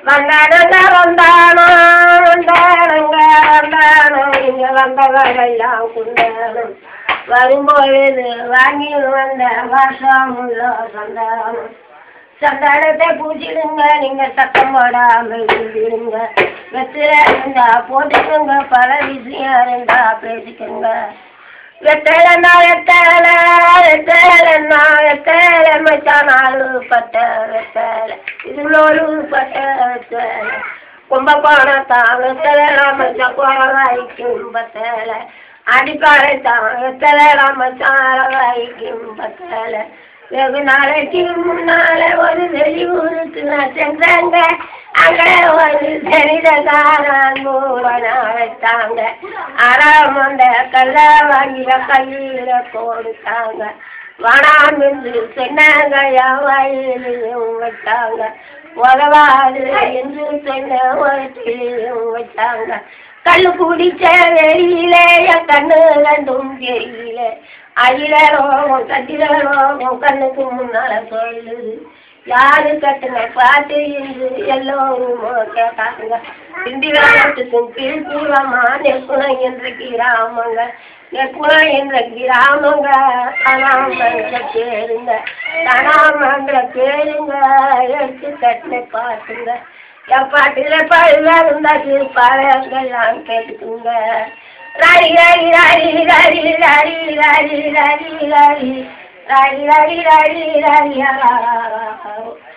வந்தானுங்க வந்தானோ வந்தானுங்க வந்தானோ இங்க வந்தவரெல்லாம் குந்தானும் வரும்பொழுது வாங்கி வந்த வாசம் உள்ள சந்தானம் சந்தானத்தை பூச்சிடுங்க நீங்க சத்தம் போடாமல் இருங்க வெத்தில இருந்தா போட்டுக்கோங்க பல விஷயம் இருந்தா பேசிக்கோங்க வெத்தலைன்னா வெத்தலை வெத்தலைன்னா வெத்தலை மச்சான் நாலு பட்ட வெத்தலை இதுலோடு பட்ட வெத்தலை கும்பகோணத்தான் வெத்தலை மச்சான் குறவாய்க்கும் பத்தலை அடிப்பாளைத்தான் வெத்தலை மச்சான் வாய்க்கும் பத்தலை வெகு நாளைக்கு முன்னால ஒரு வெளியூருக்கு நான் சென்றாங்க அங்க ஒரு சரிதகாரன் மூவனா வச்சாங்க அறாம் அந்த கல்ல வாங்கிய கையில கொடுத்தாங்க வனாம் என்று சொன்னாங்க வயலையும் வச்சாங்க உதவாது என்று சொன்ன ஒருத்திலையும் வச்சாங்க கல்லு குடிச்ச வெளியில என் கண்ணு ரெண்டும் தெரியல அகிலோகம் கட்டிலோகம் கண்ணுக்கு முன்னால சொல்லுது யாரு கட்டுன பாட்டு என்று எல்லோரும் கேட்டாங்க திண்டிவனத்துக்கும் திருப்பூர்வமா நெக்குணம் என்ற கிராமங்க நெக்குணம் என்ற கிராமங்க கனாமன்ற பேருங்க கனாமன்ற பேருங்க எடுத்து கட்டின பாட்டுங்க என் பாட்டுல பழுவா இருந்தா திருப்பாளையங்கள்லாம் கேட்டுக்குங்க ராரி ராரி ராரி ராரி ராரி ராரி ராரி ராரி ராரி ராரி ராரி ராரி ராரி